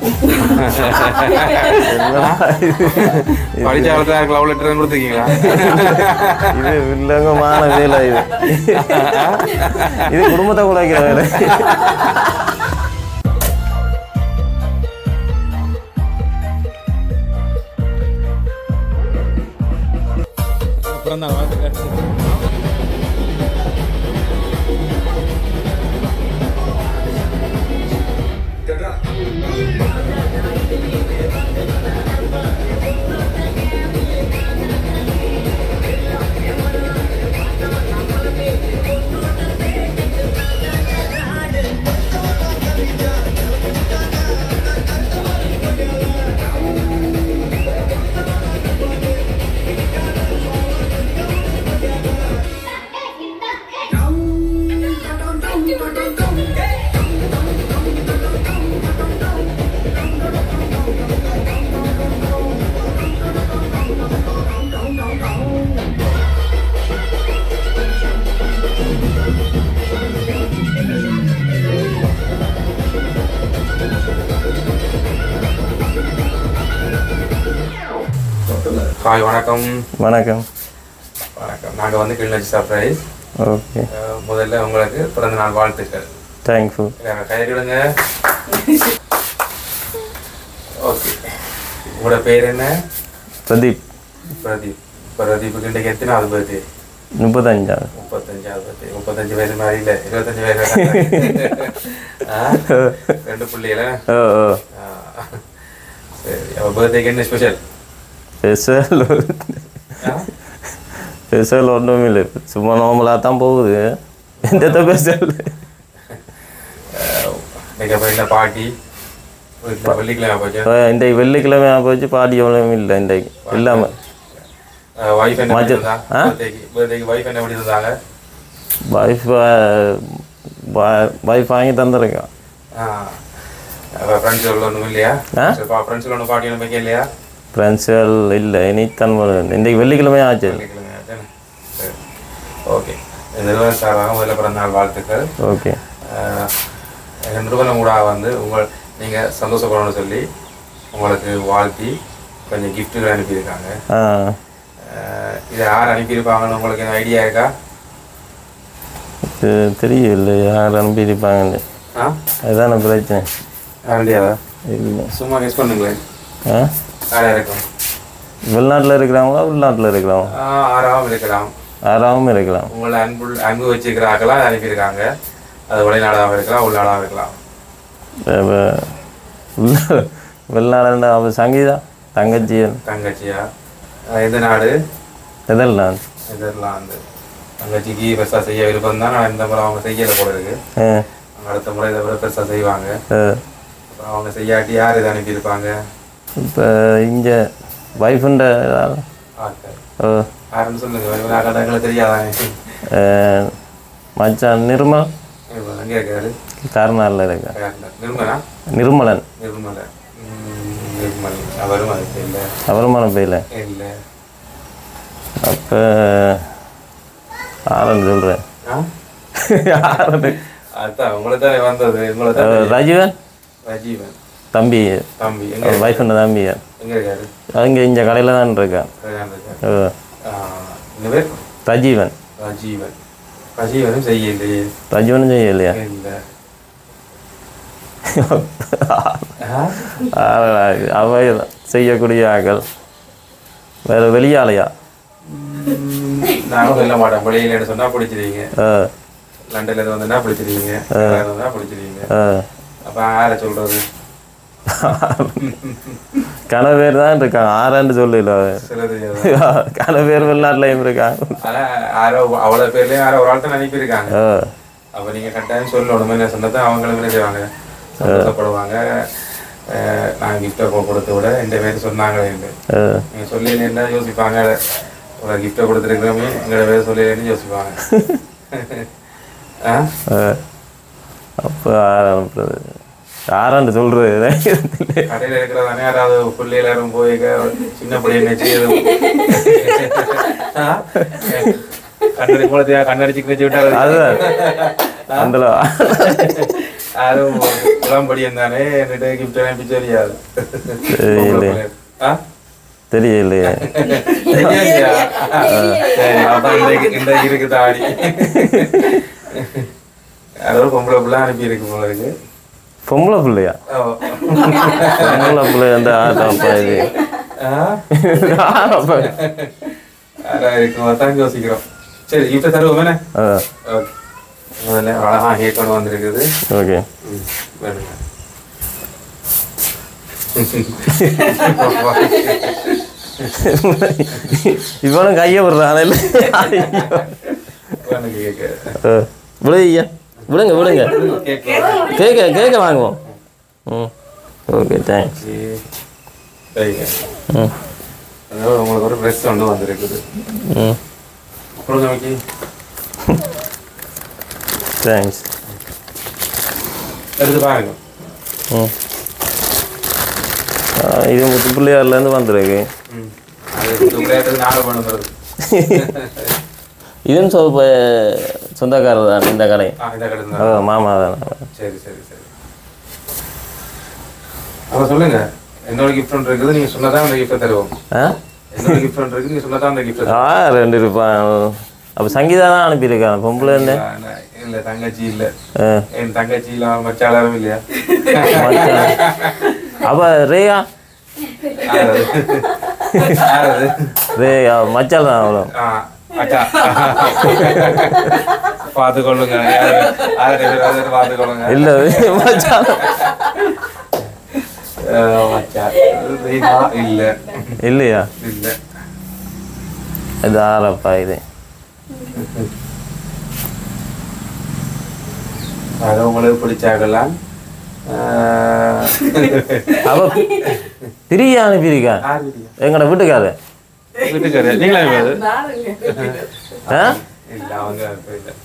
படிச்சாலத்தான் love letter கொடுத்துருக்கீங்களா இது வில்லங்கமான வேலை இது இது குடும்பத்தை குலைக்கிற வேலை பிறந்தாள் வாழ்த்துக்கள் ஹாய் வணக்கம் வணக்கம் வணக்கம் நாங்கள் வந்து கிளிநொச்சி சர்ப்ரைஸ் ஓகே முதல்ல உங்களுக்கு பிறந்த நாள் வாழ்த்துக்கள் தேங்க்யூ கையெழுங்க ஓகே உங்களோட பேர் என்ன பிரதீப் பிரதீப் பிரதீப்புக்கு இன்றைக்கு எத்தனாவது பர்த்டே முப்பத்தஞ்சாவது முப்பத்தஞ்சாவது பர்த்டே முப்பத்தஞ்சு வயசு மாதிரி இல்லை இருபத்தஞ்சு வயசு ஆ? ரெண்டு பிள்ளைகள ஓ ஓ சரி அவள் பர்த்டேக்கு என்ன ஸ்பெஷல் ஸ்பெஷல் ஸ்பெஷல் ஒன்றும் இல்லை சும்மா நார்மலாக தான் போகுது எந்த ஸ்பெஷல் இன்னைக்கு அப்புறம் என்ன பாட்டி வீட்டில் வெள்ளிக்கிழமை போச்சு இன்றைக்கு வெள்ளிக்கிழமை போச்சு பாடி எவ்வளோ இல்லை இன்றைக்கு இல்லாமல் ஒய்ஃப் என்ன மஞ்சள். பண்ணியிருந்தா ஆ? பர்த்டேக்கு பர்த்டேக்கு ஒய்ஃப் என்ன பண்ணியிருந்தாங்க வைஃப் வைஃப் வாங்கி தந்துருக்கேன் ஃப்ரெண்ட்ஸ் ஒன்றும் இல்லையா ஆ? ஃப்ரெண்ட்ஸ் ஒன்றும் பாட்டி ஒன்றும் வைக்க இல்லையா ஃப்ரெண்ட்ஸுகள் இல்லை இனி தன் இன்றைக்கு வெள்ளிக்கிழமை ஆச்சு வெள்ளிக்கிழமை தானே சரி ஓகே இந்த நிறுவன சார்பாக முதல்ல பிறந்த நாள் வாழ்த்துக்கள் ஓகே ஆஹ் எங்கள் நிறுவனம் கூட வந்து உங்கள் நீங்கள் சந்தோஷப்படணும்னு சொல்லி உங்களுக்கு வாழ்த்தி கொஞ்சம் கிஃப்ட்டுகள் அனுப்பியிருக்காங்க ஆ ஆஹ் இதை யார் அனுப்பியிருப்பாங்கன்னு உங்களுக்கு என்ன ஐடியா இருக்கா இது தெரியல யார் அனுப்பியிருப்பாங்கன்னு ஆ அதுதான பிரச்சனை ஐடியாவா இல்லை சும்மா கெஸ் பண்ணுங்களேன் ஆ யாரா இருக்கும் வெளிநாட்டில் இருக்கிறவங்களா உள்நாட்டில் இருக்கிறவங்க ஆஹ் ஆறாவும் இருக்கலாம் யாராவும் இருக்கலாம் உங்களை அன்பு அன்பு வச்சுக்கிறாங்களா அதை அனுப்பியிருக்காங்க அது வெளிநாடாகவும் இருக்கலாம் உள்நாடாகவும் இருக்கலாம் இப்ப உள்ள வெளிநாடு அவள் சங்கீதா தங்கச்சியன் தங்கச்சியா ஆஹ் எந்த நாடு நெதர்லாந்து இதெல்லாம் வந்து தங்கச்சிக்கு பெருசாக செய்ய விருப்பம் தான் நான் இந்த முறை அவங்க செய்யலை போல இருக்கு ஆ அவங்க அடுத்த முறை இதை விட பெருசாக செய்வாங்க ஆ. அப்புறம் அவங்க செய்யாட்டி யார் இதை அனுப்பியிருப்பாங்க இப்போ இங்கே வைஃபுண்ட ஆட்கள் ஓ யாருன்னு சொல்லுங்க எங்களுக்கு தெரியாதாங்க ஆ, மச்சான் நிர்மல் அங்கே இருக்காரு கர்நாடில் இருக்கா நிர்மலா நிர்மலன் நிர்மலை ம், நிர்மல் அவரும் அதுக்கு இல்லை அவருமான பேயில் இல்லை அப்போ யாருன்னு சொல்கிறேன் ஆ யாருன்னு அதான் உங்களை தானே வந்தது உங்களை தான் ரஜீவன் ரஜீவன் தம்பி தம்பி எங்க வைஃபுண்ட தம்பி எங்க இருக்காரு அங்கே இங்கே கடையில் தான் இருக்கான் கல்யாணம் இருக்காரு ஓ ஆ, இந்த பேர் ரஜீவன் ரஜீவன் ரஜீவனும் செய்யலையே ரஜீவனும் செய்யலையா இல்லை அவை செய்யக்கூடிய ஆக்கள் வேறு வெளியாலையா நானும் சொல்ல மாட்டேன் வெளியில சொன்னா பிடிச்சிருவீங்க ஆ லண்டன்ல இருந்து வந்தா பிடிச்சிருவீங்க வந்தா பிடிச்சிருவீங்க ஆ அப்ப யாரை சொல்றது கன பேர் தான் இருக்காங்க ஆறாண்டு சொல்லல சில தெரியாது கன பேர் வெளிநாட்டுலையும் இருக்காங்க ஆனா யாரோ அவ்வளவு பேர்லயும் யாரோ ஒரு ஆள் தான் அனுப்பியிருக்காங்க ஆ அப்ப நீங்க கட்டாயம் சொல்லணும் என்ன சொன்னதை அவங்களும் என்ன செய்வாங்க சந்தோஷப்படுவாங்க அஹ் நான் கிஃப்டை கொடுத்து விட எந்த பேர் சொன்னாங்களே ஆ நீங்க சொல்லலைன்னா யோசிப்பாங்க ஒரு கிஃப்டை கொடுத்துருக்கிறோமே எங்களோட பேர் சொல்லலைன்னு யோசிப்பாங்க ஆ ஆ. அப்போ யார் அனுப்புறது யாராண்டு சொல்றது கடையில் இருக்கிறதானே யாராவது பிள்ளை எல்லாரும் போய் க- சின்ன பிள்ளைங்க வச்சு கண்ணடி குளத்தையா கண்ணடிச்சு வச்சு விட்டாரு அதுதான் அந்த யாரும் இளம் படியன் தானே என்னட்டு கிஃப்ட் அனுப்பி தெரியாது தெரியலையே. ஆ தெரியலையே தெரியலையா? சரி அப்ப இன்றைக்கு இன்றைக்கு இருக்கு தாடி அதோட பொம்பளை பிள்ளை அனுப்பி இருக்கு போல இருக்கு பொம்பளை பிள்ளையா ஓ. பொம்பளை பிள்ளை அந்த ஆட்டாப்பா இது ஆ? ஆட்டாப்பா. அதான் இருக்கும் அதான் யோசிக்கிறோம் சரி இப்ப தருவோம் ஆ ஓகே முதல்ல அழகா ஹேட் கொண்டு வந்திருக்குது ஓகே ம், வேணுங்க. இவனும் கையை விடுறான் இல்லை வேணுங்க கேக்கு. விடுங்க விடுங்க விடுங்க கேக்கு வேணும். கேட்க கேட்க வாங்குவோம் ம் ஓகே தேங்க்ஸ் சரி. சரிங்க. ம் அதோட உங்களுக்கு ஒரு ட்ரெஸ் ஒன்று வந்திருக்குது ம் கொடுங்க மிக்கி தேங்க்ஸ் எடுத்து பாருங்க ம் ஆ, இது முத்து பிள்ளையார்லேருந்து வந்திருக்கு ம் அது துப்பிடையாட்டு நாலு பண்ண வருது இதுவும் சொ இப்போ சொந்தக்காரர் தான் இந்த கடை ஆ இந்த கடை ஆ மாமா தான் சரி சரி சரி அப்போ சொல்லுங்க என்னோட கிஃப்ட் ஒன்று இருக்குது நீங்கள் சொன்னதான் அந்த கிஃப்ட்டை தருவோம் ஆ என்னோட கிஃப்ட் ஒன்று இருக்குது நீங்கள் சொன்னதான் அந்த கிஃப்ட் ஆ ரெண்டு இருப்பான் அப்போ சங்கீதா தான் அனுப்பியிருக்கான் பொம்பளை இருந்து இல்லை தங்கச்சி இல்லை ஆ என் தங்கச்சி இல்லை மச்சாளரும் இல்லையா அப்போ ரேயா யாரது? யாரது? ரேயா மச்சால் தான் அவ்வளோ ஆ, அக்கா பார்த்துக்கொள்ளுங்க யாரு யாரு பேர் அது பார்த்துக்கொள்ளுங்க இல்லை மச்சால் அஹ், மச்சா. ரீமா இல்ல இல்லையா இல்ல இது ஆறப்பா இது அது உங்களுக்கு பிடிச்சாகலாம் அஹ், அப்போ பிரியா அனுப்பியிருக்கான் யார் வீடியோ? எங்கட வீட்டுக்காரு வீட்டுக்காரர் நீங்களா அது ஆ இல்ல அவங்க இப்ப இல்ல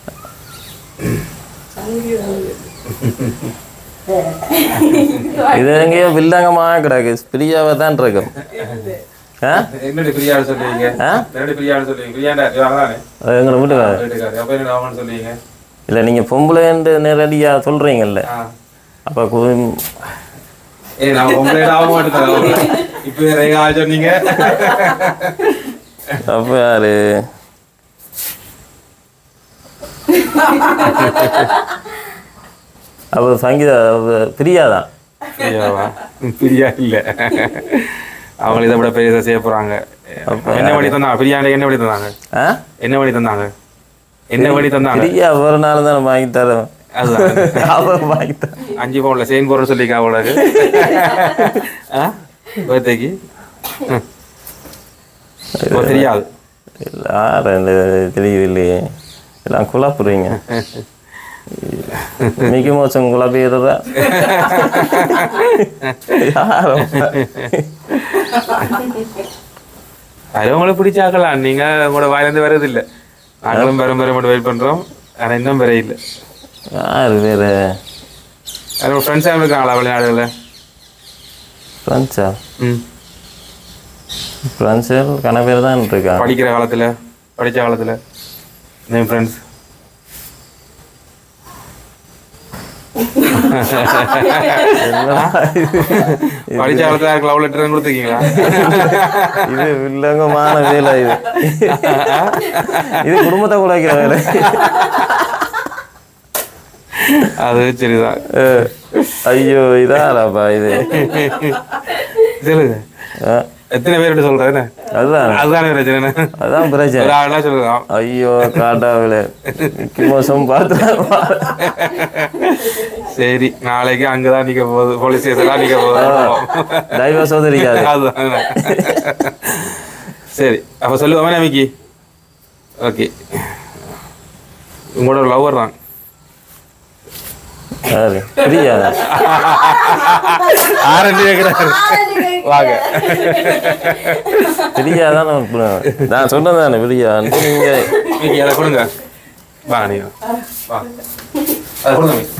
இது எங்கேயோ வில்லங்கமாக கிடக்கு பிரியாவை தான் இருக்கும் ஆ என்னடி பிரியாடு சொல்லுவீங்க ஆ? என்னடி பிரியாடு சொல்லுவீங்க பிரியாண்டா இவங்கதானே அது எங்கட வீட்டுக்காரு வீட்டுக்காரர் அப்ப என்ன அவன் சொல்லுவீங்க இல்லை நீங்கள் பொம்பளைன்னு நேரடியாக சொல்கிறீங்கல்ல ஆ அப்போ கு ஏய் நான் உங்களை ஆக மாட்டேன் இப்ப வேற எங்க ஆள் சொன்னீங்க அப்போ யாரு அப்போ சங்கீதா அப்ப பிரியா தான் பிரியாவா பிரியா இல்ல அவங்க இதை விட பெரிய செய்ய போறாங்க என்ன வழி தந்தாங்க பிரியாண்ட என்ன வழி தந்தாங்க ஆ என்ன வழி தந்தாங்க என்ன வழி தந்தாங்க பிரியா ஒரு நாள் தான் வாங்கி தரோம் அதுதான் அவர் வாங்கி தர அஞ்சு பவுன்ல செயின் போடுற சொல்லிக்கா அவளுக்கு ஆ பர்த்டேக்கு தெரியாது இல்லை ஆறு இந்த தெரியுது இல்லையே எல்லாம் குழப்புறீங்க மிக மோசம் குழப்பிடுறதா யாரும் அது உங்களுக்கு பிடிச்சாக்கலாம் நீங்க உங்களோட வாயிலிருந்து வர்றது இல்ல நாங்களும் பெரும் பெரும் மட்டும் வெயிட் பண்றோம் ஆனா இன்னும் பெற இல்லை யார் வேறு அது ஃப்ரெண்ட்ஸ் இருக்காங்களா வெளிநாடுகளில் ஃப்ரெண்ட்ஸா ம் ஃப்ரெண்ட்ஸு கன பேர் தான் இருக்காங்க படிக்கிற காலத்துல படிச்ச காலத்துல என் ஃப்ரெண்ட்ஸ் படிச்ச காலத்துல யாருக்கு லவ் லெட்டர் கொடுத்துருக்கீங்களா இது வில்லங்கமான வேலை இது இது குடும்பத்தை குலைக்கிற வேலை அது சரிதான் அஹ், ஐயோ இதாராப்பா இது சொல்லுங்க அஹ், எத்தனை பேர்கிட்ட சொல்றேன் அதுதான் அதுதானே பிரச்சனை அதான் பிரச்சனை ஒரு ஆள்லாம் சொல்லுங்க ஐயோ காட்டாவில மோசம் பார்த்து சரி நாளைக்கு அங்கதான் நிக்க போகுது போலீஸ் ஸ்டேஷன்லாம் நிக்க போகுது டைவர்ஸ் தெரியாது அதுதான் சரி அப்ப சொல்லுவோமே நமிக்கி ஓகே உங்களோட லவ்வர் தான் யாரு பிரியா ஆரண்டி கேட்கிறாரு வாங்க பிரியா தான் நான் நான் சொன்னது தானே பிரியா நீங்க மிக்கி அதை கொடுங்க வாங்க நீங்க வா அதை கொடுங்க மிக்கி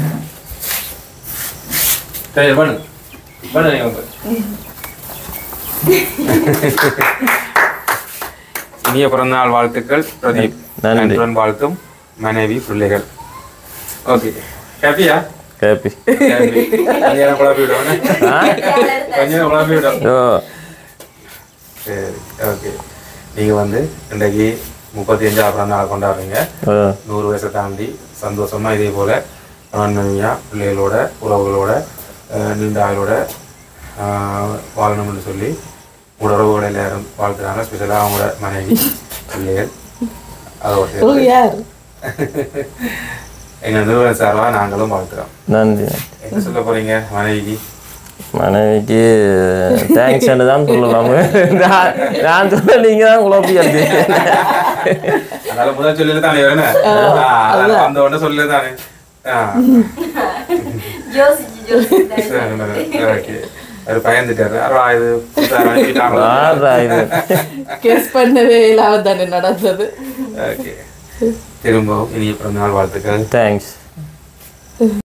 சரி பண்ணு பண்ணு நீங்க வந்து இனிய பிறந்தநாள் வாழ்த்துக்கள் பிரதீப் நன்றி. நண்பன் வாழ்த்தும் மனைவி பிள்ளைகள் ஓகே ஹாப்பியா ஹாப்பி கொஞ்சம் குழப்பி விடுவோம் கொஞ்சம் குழப்பி விடும் ஓ சரி ஓகே நீங்கள் வந்து இன்றைக்கு முப்பத்தி அஞ்சாவது பிறந்த நாள் கொண்டாடுறீங்க ஓ நூறு வயசை தாண்டி சந்தோஷமாக இதே போல் மனைவியாக பிள்ளைகளோட உறவுகளோட அஹ், நீண்ட ஆயுளோட அஹ், வாழணும்னு சொல்லி உங்களோட உறவுகளை எல்லாரும் வாழ்த்துறாங்க ஸ்பெஷலாக அவங்களோட மனைவி பிள்ளைகள் அதோட ஓ சேர்த்து யார் எங்கள் நிறுவன சார்பாக நாங்களும் வாழ்த்துறோம் நன்றி என்ன சொல்ல போகிறீங்க மனைவிக்கு மனைவிக்கு தேங்க்ஸ் தான் சொல்லலாம் நான் நான் சொல்ல நீங்க தான் குழப்பி அதனால முதல் சொல்லல தானே வேணும் அதனால அந்த ஒன்று சொல்லல தானே ஆ யோசிச்சு யோசிச்சு ஓகே அவர் பயந்துட்டாரு அரா இது புதுசா அனுப்பிட்டாங்களா? ஆடுறா இது கெஸ் பண்ணவே இல்லாம தானே நடந்தது ஓகே திரும்பவும் இனிய பிறந்த நாள் வாழ்த்துக்கள் தேங்க்ஸ்